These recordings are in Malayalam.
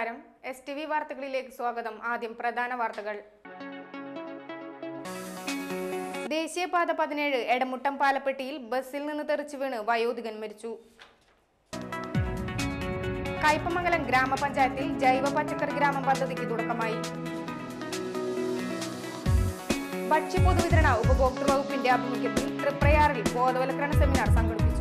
നമസ്കാരം എസ് ടി വി വാർത്തകളിലേക്ക് സ്വാഗതം ആദ്യം പ്രധാന വാർത്തകൾ ദേശീയപാത പതിനേഴ് എടമുട്ടം പാലപ്പെട്ടിയിൽ ബസ്സിൽ നിന്ന് തെറിച്ചു വീണ് വയോധികൻ മരിച്ചു കയ്പമംഗലം ഗ്രാമപഞ്ചായത്തിൽ ജൈവ പച്ചക്കറി ഗ്രാമം പദ്ധതിക്ക് തുടക്കമായി ഭക്ഷ്യ പൊതുവിതരണ ഉപഭോക്തൃ വകുപ്പിന്റെ ആഭിമുഖ്യത്തിൽ തൃപ്രയാറിൽ ബോധവൽക്കരണ സെമിനാർ സംഘടിപ്പിച്ചു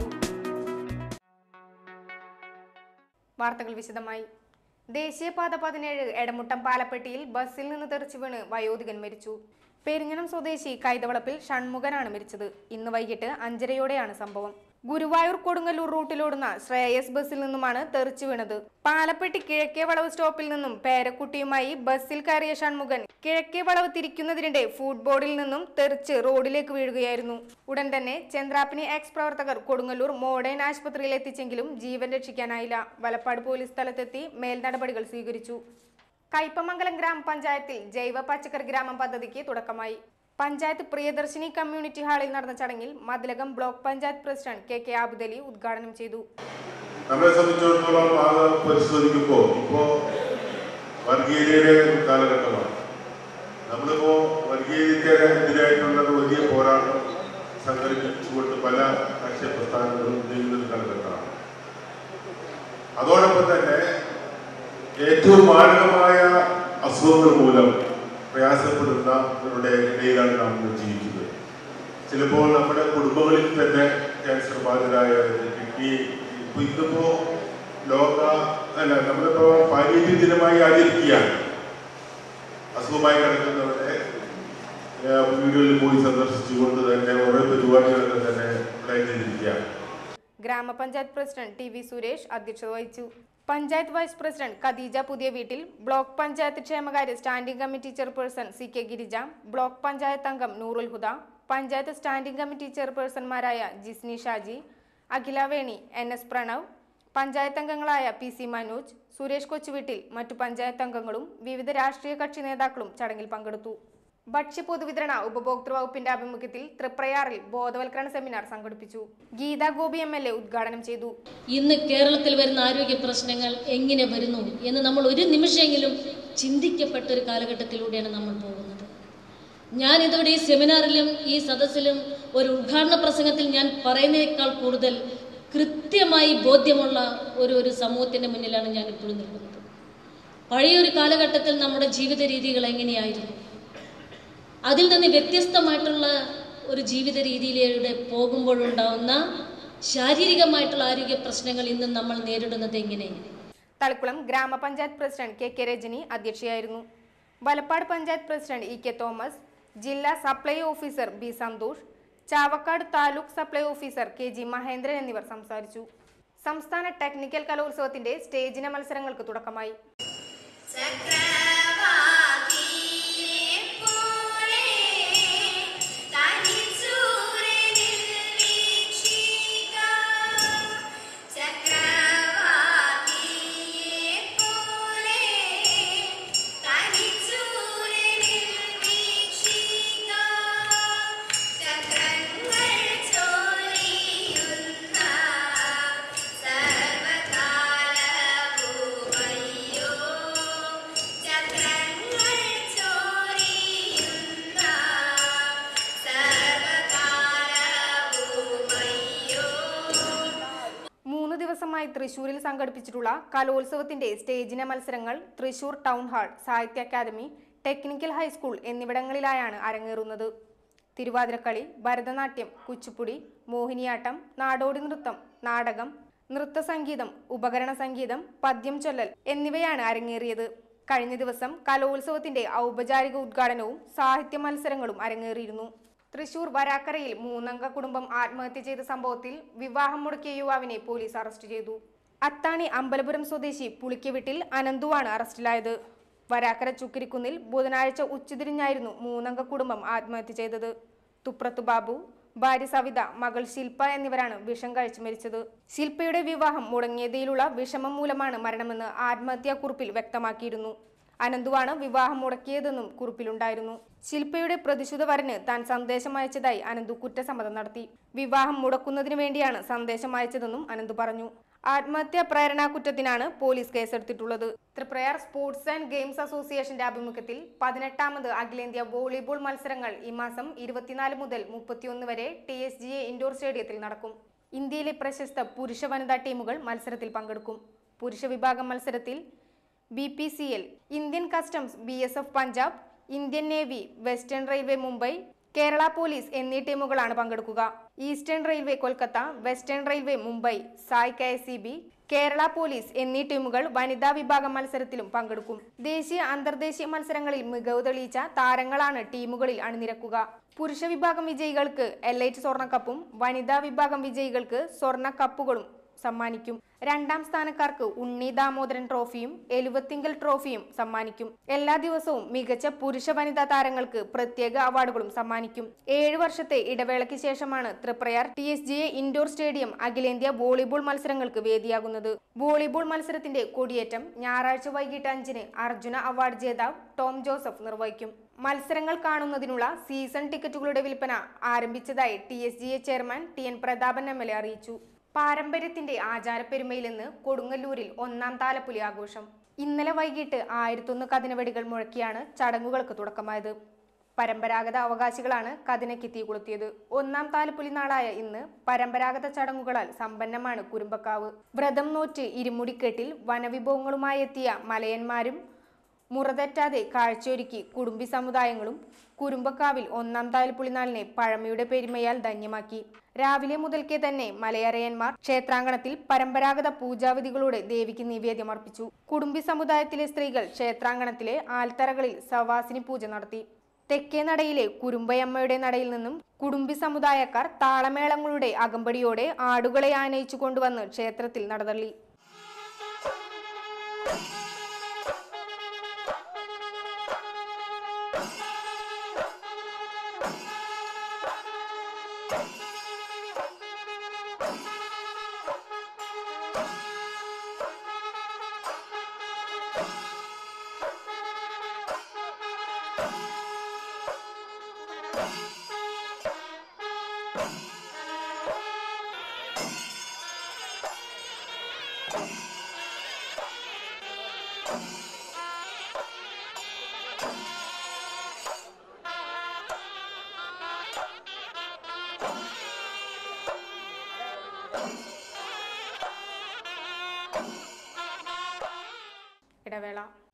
വാർത്തകൾ വിശദമായി ദേശീയപാത പതിനേഴ് എടമുട്ടം പാലപ്പെട്ടിയിൽ ബസ്സിൽ നിന്ന് തെറിച്ചു വീണ് വയോധികൻ മരിച്ചു പെരിഞ്ഞണം സ്വദേശി കൈതവളപ്പിൽ ഷൺമുഖനാണ് മരിച്ചത് ഇന്ന് വൈകിട്ട് അഞ്ചരയോടെയാണ് സംഭവം ഗുരുവായൂർ കൊടുങ്ങല്ലൂർ റൂട്ടിലോടുന്ന ശ്രേയസ് ബസ്സിൽ നിന്നുമാണ് തെറിച്ചു വീണത് പാലപ്പെട്ടി കിഴക്കേ വളവ് സ്റ്റോപ്പിൽ നിന്നും പേരക്കുട്ടിയുമായി ബസ്സിൽ കയറിയ ഷൺമുഖൻ കിഴക്കേ വളവ് തിരിക്കുന്നതിനിടെ ഫുഡ് ബോർഡിൽ നിന്നും തെറിച്ച് റോഡിലേക്ക് വീഴുകയായിരുന്നു ഉടൻ തന്നെ ചന്ദ്രാപ്പിനി എക്സ് പ്രവർത്തകർ കൊടുങ്ങല്ലൂർ മോഡേൺ ആശുപത്രിയിൽ എത്തിച്ചെങ്കിലും ജീവൻ രക്ഷിക്കാനായില്ല വലപ്പാട് പോലീസ് സ്ഥലത്തെത്തി മേൽനടപടികൾ സ്വീകരിച്ചു കയ്പമംഗലം ഗ്രാമപഞ്ചായത്തിൽ ജൈവ പച്ചക്കറി ഗ്രാമം പദ്ധതിക്ക് തുടക്കമായി പഞ്ചായത്ത് പ്രിയദർശിനി കമ്മ്യൂണിറ്റി ഹാളിൽ നടന്ന ചടങ്ങിൽ Mathilakam block panchayat president K K Abudali ഉദ്ഘാടനം ചെയ്തു നമ്മളെ സംബന്ധിച്ചിടത്തോളം അത് പരിശോധിക്കുമ്പോൾ ഇപ്പോൾ വർഗീയതയുടെ ഒരു കാലഘട്ടമാണ് നമ്മളിപ്പോ വർഗീയതയ്ക്കെതിരായിട്ടുള്ള ഒരു വലിയ പോരാട്ടം സംഘടിപ്പിച്ചുകൊണ്ട് പല രാഷ്ട്രീയ പ്രസ്ഥാനങ്ങളും ചെയ്യുന്ന ഒരു കാലഘട്ടമാണ് അതോടൊപ്പം തന്നെ ഏറ്റവും മാരകമായ അസുഖങ്ങൾ മൂലം പ്രയാസപ്പെടുന്നവരുടെ ഇടയിലാണ് നാം ഇന്ന് ജീവിക്കുന്നത് ചിലപ്പോൾ നമ്മുടെ കുടുംബങ്ങളിൽ തന്നെ ക്യാൻസർ ബാധിതരായ കിഡ്നി ഇപ്പൊ ഇന്നിപ്പോ ലോക അല്ല നമ്മളിപ്പോ പാലിയേറ്റീവ് ദിനമായി ആചരിക്കുകയാണ് അസുഖമായി കിടക്കുന്നവരെ ഏഹ്, വീടുകളിൽ പോയി സന്ദർശിച്ചുകൊണ്ട് തന്നെ ഓരോ പരിപാടികളൊക്കെ തന്നെ പ്ലാൻ ചെയ്തിരിക്കുകയാണ് ഗ്രാമപഞ്ചായത്ത് പ്രസിഡന്റ് ടി വി സുരേഷ് അധ്യക്ഷത വഹിച്ചു പഞ്ചായത്ത് വൈസ് പ്രസിഡന്റ് ഖദീജ പുതിയ വീട്ടിൽ ബ്ലോക്ക് പഞ്ചായത്ത് ക്ഷേമകാര്യ standing committee chairperson C K Girija block panchayat അംഗം നൂറുൽ ഹുദ പഞ്ചായത്ത് സ്റ്റാൻഡിംഗ് കമ്മിറ്റി ചെയർപേഴ്സൺമാരായ ജിസ്നി ഷാജി അഖില വേണി എൻ എസ് പ്രണവ് പഞ്ചായത്ത് അംഗങ്ങളായ പി സി മനോജ് സുരേഷ് കൊച്ചുവീട്ടിൽ മറ്റു പഞ്ചായത്ത് അംഗങ്ങളും വിവിധ രാഷ്ട്രീയ കക്ഷി നേതാക്കളും ചടങ്ങിൽ പങ്കെടുത്തു ഭക്ഷ്യ പൊതുവിതരണ ഉപഭോക്തൃ വകുപ്പിന്റെ ആഭിമുഖ്യത്തിൽ തൃപ്രയാറിൽ ബോധവൽക്കരണ സെമിനാർ സംഘടിപ്പിച്ചു Geetha Gopi M L A ഉദ്ഘാടനം ചെയ്തു ഇന്ന് കേരളത്തിൽ വരുന്ന ആരോഗ്യ പ്രശ്നങ്ങൾ എങ്ങനെ വരുന്നു എന്ന് നമ്മൾ ഒരു നിമിഷമെങ്കിലും ചിന്തിക്കപ്പെട്ട ഒരു കാലഘട്ടത്തിലൂടെയാണ് നമ്മൾ പോകുന്നത് ഞാൻ ഇതോടെ ഈ സെമിനാറിലും ഈ സദസ്സിലും ഒരു ഉദ്ഘാടന പ്രസംഗത്തിൽ ഞാൻ പറയുന്നതിനേക്കാൾ കൂടുതൽ കൃത്യമായി ബോധ്യമുള്ള ഒരു ഒരു സമൂഹത്തിന്റെ മുന്നിലാണ് ഞാൻ ഇപ്പോഴും നിൽക്കുന്നത് പഴയൊരു കാലഘട്ടത്തിൽ നമ്മുടെ ജീവിത രീതികൾ എങ്ങനെയായിരുന്നു അതിൽ നിന്ന് വ്യത്യസ്തമായിട്ടുള്ള ഒരു ജീവിത രീതിയിലൂടെ പോകുമ്പോഴുണ്ടാവുന്ന ശാരീരികമായിട്ടുള്ള ആരോഗ്യ പ്രശ്നങ്ങൾ ഇന്ന് നമ്മൾ നേരിടുന്നത് എങ്ങനെ തളിക്കുളം ഗ്രാമപഞ്ചായത്ത് പ്രസിഡന്റ് കെ കെ രജനി അധ്യക്ഷയായിരുന്നു Valappad panchayat president E K Thomas ജില്ലാ supply officer B Santhosh Chavakkad taluk supply officer K G Mahendran എന്നിവർ സംസാരിച്ചു സംസ്ഥാന ടെക്നിക്കൽ കലോത്സവത്തിന്റെ സ്റ്റേജിന മത്സരങ്ങൾക്ക് തുടക്കമായി ചക്രവാകിയെ പോലെ തനിച്ചൂരനിൽ വീക്ഷിക ചക്രവാകിയെ പോലെ തനിച്ചൂരനിൽ വീക്ഷിക ചക്രങ്ങൾ ചോരിയുന്ന സർവകാലവുമയ്യോ ചക്രങ്ങൾ ചോരിയുന്ന സർവകാലവുമയ്യോ മൂന്ന് ദിവസമായി തൃശൂരിൽ സംഘടിപ്പിച്ചിട്ടുള്ള കലോത്സവത്തിന്റെ സ്റ്റേജിന മത്സരങ്ങൾ Thrissur town hall Sahitya Akademi technical high school എന്നിവിടങ്ങളിലായാണ് അരങ്ങേറുന്നത് തിരുവാതിരക്കളി ഭരതനാട്യം കുച്ചിപ്പുടി മോഹിനിയാട്ടം നാടോടി നൃത്തം നാടകം നൃത്തസംഗീതം ഉപകരണ സംഗീതം പദ്യം ചൊല്ലൽ എന്നിവയാണ് അരങ്ങേറിയത് കഴിഞ്ഞ ദിവസം കലോത്സവത്തിന്റെ ഔപചാരിക ഉദ്ഘാടനവും സാഹിത്യ മത്സരങ്ങളും അരങ്ങേറിയിരുന്നു തൃശൂർ വരാക്കരയിൽ മൂന്നംഗ കുടുംബം ആത്മഹത്യ ചെയ്ത സംഭവത്തിൽ വിവാഹം മുടക്കിയ യുവാവിനെ പോലീസ് അറസ്റ്റ് ചെയ്തു അത്താണി അമ്പലപുരം സ്വദേശി പുളിക്കവിട്ടിൽ അനന്തുവാണ് അറസ്റ്റിലായത് വരാക്കര ചുക്കിരിക്കുന്നിൽ ബുധനാഴ്ച ഉച്ചതിരിഞ്ഞായിരുന്നു മൂന്നംഗ കുടുംബം ആത്മഹത്യ ചെയ്തത് തുപ്രത്ത് ബാബു ഭാര്യ സവിത മകൾ ശില്പ എന്നിവരാണ് വിഷം കഴിച്ചു മരിച്ചത് ശില്പയുടെ വിവാഹം മുടങ്ങിയതിലുള്ള വിഷമം മൂലമാണ് മരണമെന്ന് ആത്മഹത്യാക്കുറിപ്പിൽ വ്യക്തമാക്കിയിരുന്നു അനന്തുവാണ് വിവാഹം മുടക്കിയതെന്നും കുറിപ്പിലുണ്ടായിരുന്നു ശില്പയുടെ പ്രതിശുദ്ധ വരന് താൻ സന്ദേശം അയച്ചതായി അനന്തു കുറ്റസമ്മതം നടത്തി വിവാഹം മുടക്കുന്നതിനു വേണ്ടിയാണ് സന്ദേശം അയച്ചതെന്നും അനന്തു പറഞ്ഞു ആത്മഹത്യാ പ്രേരണാ കുറ്റത്തിനാണ് പോലീസ് കേസെടുത്തിട്ടുള്ളത് ത്രിപ്രയാർ സ്പോർട്സ് ആൻഡ് ഗെയിംസ് അസോസിയേഷന്റെ ആഭിമുഖ്യത്തിൽ പതിനെട്ടാമത് അഖിലേന്ത്യാ വോളിബോൾ മത്സരങ്ങൾ ഈ മാസം ഇരുപത്തിനാല് മുതൽ മുപ്പത്തിയൊന്ന് വരെ T S G A indoor സ്റ്റേഡിയത്തിൽ നടക്കും ഇന്ത്യയിലെ പ്രശസ്ത പുരുഷ വനിതാ ടീമുകൾ മത്സരത്തിൽ പങ്കെടുക്കും പുരുഷ വിഭാഗം മത്സരത്തിൽ B P C L Indian customs B S F Punjab Indian navy western railway Mumbai Kerala police എന്നീ ടീമുകളാണ് പങ്കെടുക്കുക eastern railway Kolkata western railway Mumbai SAI K S Kerala police എന്നീ ടീമുകൾ വനിതാ വിഭാഗം മത്സരത്തിലും പങ്കെടുക്കും ദേശീയ അന്തർദേശീയ മത്സരങ്ങളിൽ മികവ് തെളിയിച്ച താരങ്ങളാണ് ടീമുകളിൽ അണിനിരക്കുക പുരുഷ വിഭാഗം വിജയികൾക്ക് എലൈറ്റ് സ്വർണ്ണക്കപ്പും വനിതാ വിഭാഗം വിജയികൾക്ക് സ്വർണ്ണ കപ്പുകളും സമ്മാനിക്കും രണ്ടാം സ്ഥാനക്കാർക്ക് ഉണ്ണി ദാമോദരൻ ട്രോഫിയും എലുവത്തിങ്കൽ ട്രോഫിയും സമ്മാനിക്കും എല്ലാ ദിവസവും മികച്ച പുരുഷ വനിതാ താരങ്ങൾക്ക് പ്രത്യേക അവാർഡുകളും സമ്മാനിക്കും ഏഴ് വർഷത്തെ ഇടവേളയ്ക്ക് ശേഷമാണ് Triprayar T S G A indoor stadium അഖിലേന്ത്യാ വോളിബോൾ മത്സരങ്ങൾക്ക് വേദിയാകുന്നത് വോളിബോൾ മത്സരത്തിന്റെ കൊടിയേറ്റം ഞായറാഴ്ച വൈകിട്ട് അഞ്ചിന് അർജുന അവാർഡ് ജേതാവ് ടോം ജോസഫ് നിർവഹിക്കും മത്സരങ്ങൾ കാണുന്നതിനുള്ള സീസൺ ടിക്കറ്റുകളുടെ വിൽപ്പന ആരംഭിച്ചതായി T S G A chairman T N Prathapan M L A അറിയിച്ചു പാരമ്പര്യത്തിന്റെ ആചാരപ്പെരുമയിൽ നിന്ന് കൊടുങ്ങല്ലൂരിൽ ഒന്നാം താലപ്പൊലി ആഘോഷം ഇന്നലെ വൈകിട്ട് ആയിരത്തൊന്ന് കതിനവെടികൾ മുഴക്കിയാണ് ചടങ്ങുകൾക്ക് തുടക്കമായത് പരമ്പരാഗത അവകാശികളാണ് കതിനയ്ക്ക് തീ കൊളുത്തിയത് ഒന്നാം താലപ്പൊലി നാളായ ഇന്ന് പരമ്പരാഗത ചടങ്ങുകളാൽ സമ്പന്നമാണ് കുരുമ്പക്കാവ് വ്രതം നോറ്റ് ഇരുമുടിക്കെട്ടിൽ വനവിഭവങ്ങളുമായി എത്തിയ മലയന്മാരും മുറതെറ്റാതെ കാഴ്ചയൊരുക്കി കുടുംബി സമുദായങ്ങളും കുരുമ്പക്കാവിൽ ഒന്നാം താൽപ്പുളിനാളിനെ പഴമയുടെ പെരുമയാൽ ധന്യമാക്കി രാവിലെ മുതൽക്കേ തന്നെ മലയറയന്മാർ ക്ഷേത്രാങ്കണത്തിൽ പരമ്പരാഗത പൂജാവിധികളോടെ ദേവിക്ക് നിവേദ്യം അർപ്പിച്ചു കുടുംബി സമുദായത്തിലെ സ്ത്രീകൾ ക്ഷേത്രാങ്കണത്തിലെ ആൽത്തറകളിൽ സവാസിനി പൂജ നടത്തി തെക്കേ നടയിലെ കുരുമ്പയമ്മയുടെ നടയിൽ നിന്നും കുടുംബി സമുദായക്കാർ താളമേളങ്ങളുടെ അകമ്പടിയോടെ ആടുകളെ ആനയിച്ചു കൊണ്ടുവന്ന് ക്ഷേത്രത്തിൽ നടതള്ളി ഇടവേള